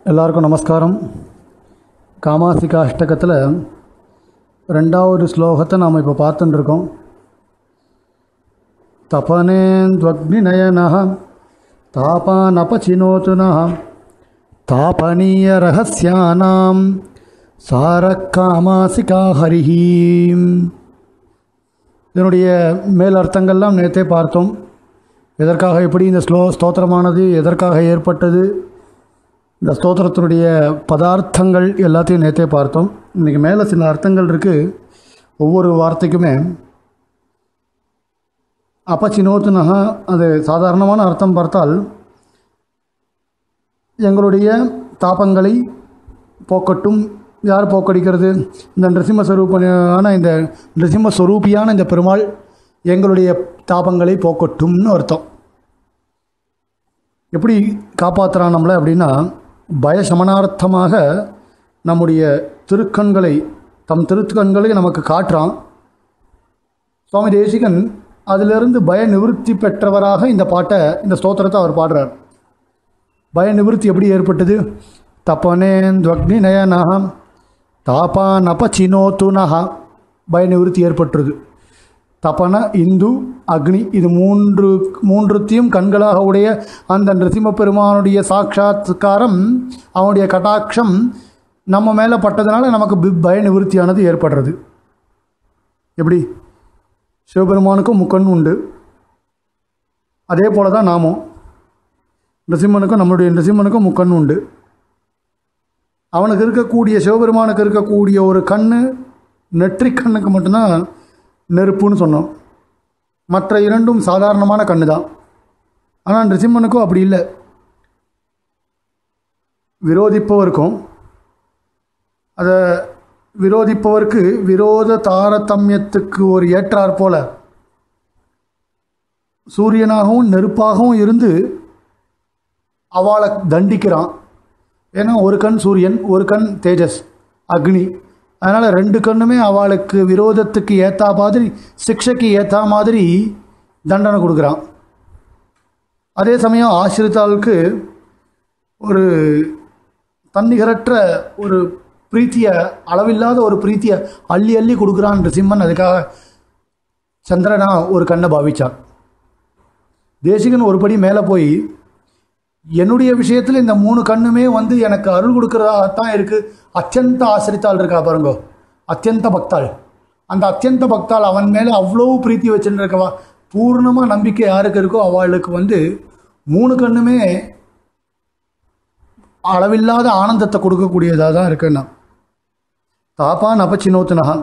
எல்லாருக்கும் நமஸ்காரம் காமாசிகா அஷ்டகத்தில் ரெண்டாவது ஸ்லோகத்தை நாம் இப்போ பார்த்துட்டு இருக்கோம் தபனேந்த்வக்னிநயன தாபானபச்சினோதுன தாபனீய ரகசியானாம் சாரக்காமாசிகா ஹரிஹீம் இதனுடைய மேல் அர்த்தங்கள்லாம் நேற்றே பார்த்தோம் எதற்காக எப்படி இந்த ஸ்லோ ஸ்தோத்திரமானது எதற்காக ஏற்பட்டது இந்த ஸ்தோத்திரத்தினுடைய பதார்த்தங்கள் எல்லாத்தையும் நேற்றே பார்த்தோம் இன்றைக்கி மேலே சில அர்த்தங்கள் இருக்குது ஒவ்வொரு வார்த்தைக்குமே அப்பச்சினோத்துனகா அது சாதாரணமான அர்த்தம் பார்த்தால் எங்களுடைய தாபங்களை போக்கட்டும் யார் போக்கடிக்கிறது இந்த நிருசிம்ம ஸ்வரூபமான இந்த நிருசிம்ம ஸ்வரூபியான இந்த பெருமாள் எங்களுடைய தாபங்களை போக்கட்டும்னு அர்த்தம் எப்படி காப்பாற்றுறான் நம்மளை அப்படின்னா பயசமனார்த்தமாக நம்முடைய திருக்கண்களை தம் திருக்கண்களை நமக்கு காட்டுறான் சுவாமி தேசிகன் அதிலிருந்து பய நிவிருத்தி பெற்றவராக இந்த பாட்டை இந்த ஸ்தோத்திரத்தை அவர் பாடுறார் பய நிவிருத்தி எப்படி ஏற்பட்டது தப்பனேந்த்வக்னி நயனகம் தாபானபச்சினோத்துனஹா பய நிவிருத்தி ஏற்பட்டுருது தபன இந்து அக்னி இது மூன்று மூன்றுத்தையும் கண்களாக உடைய அந்த நிருசிம்ம பெருமானுடைய சாட்சாத்காரம் அவனுடைய கட்டாட்சம் நம்ம மேலே பட்டதுனால நமக்கு பி- பய நிவிருத்தியானது ஏற்படுறது எப்படி சிவபெருமானுக்கும் முக்கண் உண்டு அதே போல தான் நாமும் நிருசிம்மனுக்கும் நம்மளுடைய நிருசிம்மனுக்கும் முக்கண் உண்டு அவனுக்கு இருக்கக்கூடிய சிவபெருமானுக்கு இருக்கக்கூடிய ஒரு கண்ணு நெற்றிக் கண்ணுக்கு மட்டும்தான் நெருப்புன்னு சொன்னோம் மற்ற இரண்டும் சாதாரணமான கண்ணு தான் ஆனால் நிருசிம்மனுக்கும் அப்படி இல்லை விரோதிப்பவருக்கும் அதை விரோதிப்பவருக்கு விரோத தாரதமியத்துக்கு ஒரு ஏற்றாற் போல சூரியனாகவும் நெருப்பாகவும் இருந்து அவளை தண்டிக்கிறான் ஏன்னா ஒரு கண் சூரியன் ஒரு கண் தேஜஸ் அக்னி அதனால் ரெண்டு கண்ணுமே அவளுக்கு விரோதத்துக்கு ஏற்றா மாதிரி சிக்ஷைக்கு ஏற்றா மாதிரி தண்டனை கொடுக்குறான் அதே சமயம் ஆசிரித்தாளுக்கு ஒரு தன்னிகரற்ற ஒரு பிரீத்தியை அளவில்லாத ஒரு பிரீத்தியை அள்ளி அள்ளி கொடுக்குறான் சிம்மன் அதுக்காக சந்திரனா ஒரு கண்ணை பாவிச்சான் தேசிகன் ஒரு படி மேலே போய் என்னுடைய விஷயத்தில் இந்த மூணு கண்ணுமே வந்து எனக்கு அருள் கொடுக்கறதாகத்தான் இருக்குது அத்தியந்த ஆசிரித்தாள் இருக்கா பாருங்க அத்தியந்த பக்தாள் அந்த அத்தியந்த பக்தாள் அவன் மேலே அவ்வளோ பிரீத்தி வச்சுட்டு இருக்கவா பூர்ணமாக நம்பிக்கை யாருக்கு இருக்கோ அவளுக்கு வந்து மூணு கண்ணுமே அளவில்லாத ஆனந்தத்தை கொடுக்கக்கூடியதாக தான் இருக்குன்னா தாப்பான் அபச்சினோத்துனகா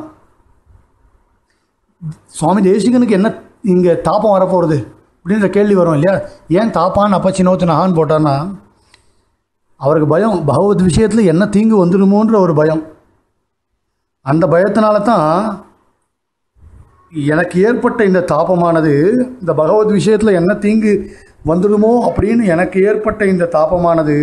சுவாமி தேசிகனுக்கு என்ன இங்கே தாப்பம் வரப்போகிறது அப்படின்ற கேள்வி வரும் இல்லையா ஏன் தாப்பான் அப்பச்சினோத்துனகான்னு போட்டார்னா அவருக்கு பயம் பகவத் விஷயத்தில் என்ன தீங்கு வந்துடுமோன்ற ஒரு பயம் அந்த பயத்தினால தான் எனக்கு ஏற்பட்ட இந்த தாபமானது இந்த பகவத் விஷயத்தில் என்ன தீங்கு வந்துடுமோ அப்படின்னு எனக்கு ஏற்பட்ட இந்த தாபமானது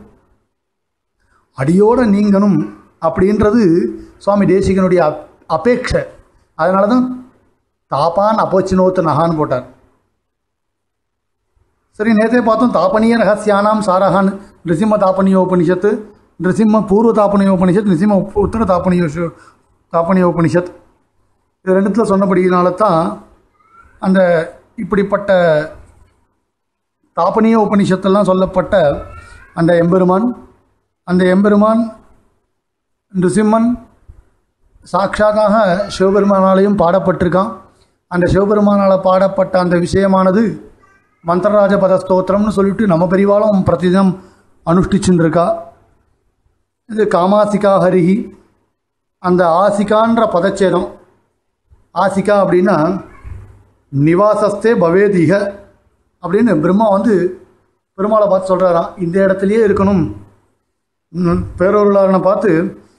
அடியோட நீங்கணும் அப்படின்றது சுவாமி தேசிகனுடைய அப் அபேட்சை அதனால தான் தாப்பான் அப்போச்சினோத்து நகான்னு போட்டார் சரி நேற்றே பார்த்தோம் தாபனிய ரகசியானாம் சாரகான் நிருசிம்ம தாபனியோபனிஷத்து நிருசிம்ம பூர்வ தாபனியோபனிஷத் நிருசிம்ம உப்- உத்தர தாபனியோ தாபனியோபனிஷத் இது ரெண்டுத்தில் சொன்னபடியினால தான் அந்த இப்படிப்பட்ட தாபனிய உபனிஷத்தெல்லாம் சொல்லப்பட்ட அந்த எம்பெருமான் அந்த எம்பெருமான் நிருசிம்மன் சாட்சாத்தாக சிவபெருமானாலையும் பாடப்பட்டிருக்கான் அந்த சிவபெருமானால் பாடப்பட்ட அந்த விஷயமானது மந்திரராஜ பத ஸ்தோத்திரம்னு சொல்லிட்டு நம்ம பெரிவாலும் பிரதிதினம் அனுஷ்டிச்சுன்னு இருக்கா இது காமாசிகா ஹரிஹி அந்த ஆசிகான்ற பதச்சேதம் ஆசிகா அப்படின்னா நிவாசஸ்தே பவேதிக அப்படின்னு பிரம்மா வந்து பெருமாளை பார்த்து சொல்கிறாராம் இந்த இடத்துலையே இருக்கணும் ம், பேரொருளாளனை பார்த்து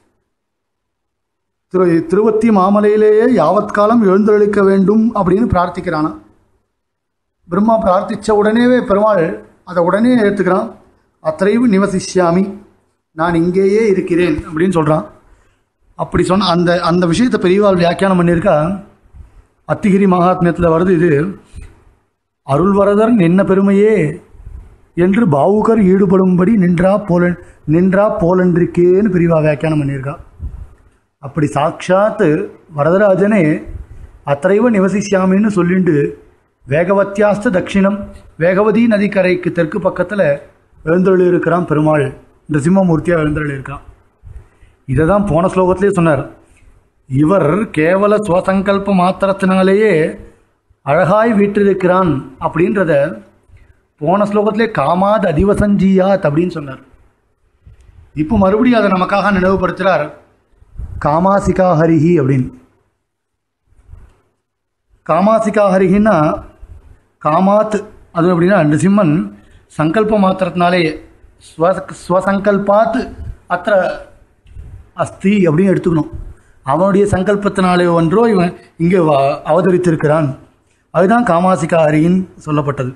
திரு திருவத்தி மாமலையிலேயே யாவத்காலம் எழுந்தொழிக்க வேண்டும் அப்படின்னு பிரார்த்திக்கிறானா பிரம்மா பிரார்த்தித்த உடனேவே பெருமாள் அதை உடனே ஏற்றுக்கிறான் அத்தைவு நிவசிஷ்யாமி நான் இங்கேயே இருக்கிறேன் அப்படின்னு சொல்கிறான் அப்படி சொன்ன அந்த அந்த விஷயத்தை பெரியவாள் வியாக்கியானம் பண்ணியிருக்கா அத்திகிரி மகாத்மியத்தில் வருது இது அருள்வரதர் நின்ன பெருமையே என்று பாவுகர் ஈடுபடும்படி நின்றா போல நின்றா போலன்றிருக்கேன்னு பிரிவா வியாக்கியானம் பண்ணியிருக்கா அப்படி சாட்சாத்து வரதராஜனே அத்தைவ நிவசிச்சாமின்னு சொல்லிட்டு வேகவத்தியாஸ்த தட்சிணம் வேகவதி நதிக்கரைக்கு தெற்கு பக்கத்தில் எழுந்தருளி இருக்கிறான் பெருமாள் நிருசிம்மமூர்த்தியாக எழுந்தருளி இருக்கான் இதை தான் போன ஸ்லோகத்திலே சொன்னார் இவர் கேவல சுவசங்கல்ப மாத்திரத்தினாலேயே அழகாய் வீற்றிருக்கிறான் அப்படின்றத போன ஸ்லோகத்திலே காமாத் அதிவசஞ்சீயாத் அப்படின்னு சொன்னார் இப்போ மறுபடியும் அதை நமக்காக நினைவுபடுத்துகிறார் காமாசிகா ஹரிஹி அப்படின்னு காமாசிகா ஹரிஹின்னா காமாத் அது அப்படின்னா நிருசிம்மன் சங்கல்ப மாத்திரத்தினாலே ஸ்வ ஸ்வசங்கல்பாத் அத்த அஸ்தி அப்படின்னு எடுத்துக்கணும் அவனுடைய சங்கல்பத்தினாலே ஒன்றோ இவன் இங்கே வ- அவதரித்திருக்கிறான் அதுதான் காமாசிகா ஹரின்னு சொல்லப்பட்டது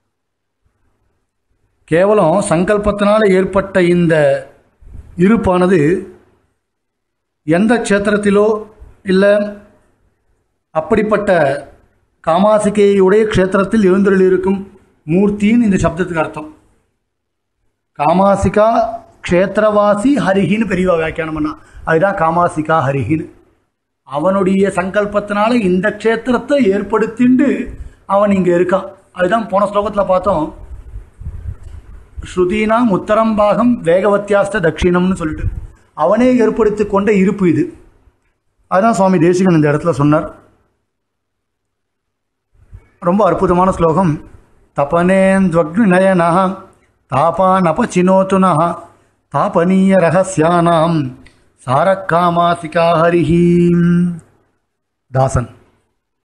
கேவலம் சங்கல்பத்தினால ஏற்பட்ட இந்த இருப்பானது எந்த க்ஷேத்திரத்திலோ இல்லை அப்படிப்பட்ட காமாசிகையுடைய க்ஷேத்திரத்தில் எழுந்தருளிருக்கும் மூர்த்தின்னு இந்த சப்தத்துக்கு அர்த்தம் காமாசிகா க்ஷேத்திரவாசி ஹரிஹின்னு பெரியவா வியாக்கியானம் பண்ணா அதுதான் காமாசிகா ஹரிஹின்னு அவனுடைய சங்கல்பத்தினால இந்த க்ஷேத்திரத்தை ஏற்படுத்திண்டு அவன் இங்கே இருக்கான் அதுதான் போன ஸ்லோகத்தில் பார்த்தோம் ஸ்ருதீனாம் உத்தரம் பாகம் வேகவத்தியாஸ்த தட்சிணம்னு சொல்லிட்டு அவனே ஏற்படுத்தி கொண்ட இருப்பு இது அதுதான் சுவாமி தேசிகன் இந்த இடத்துல சொன்னார் ரொம்ப அற்புதமான ஸ்லோகம் தபனேந்த்வக்னிநயனா தாபானபச்சினோத்துனா தாபனீய ரகசியானாம் சாரக்காமாசிகா ஹரிஹீம் தாசன்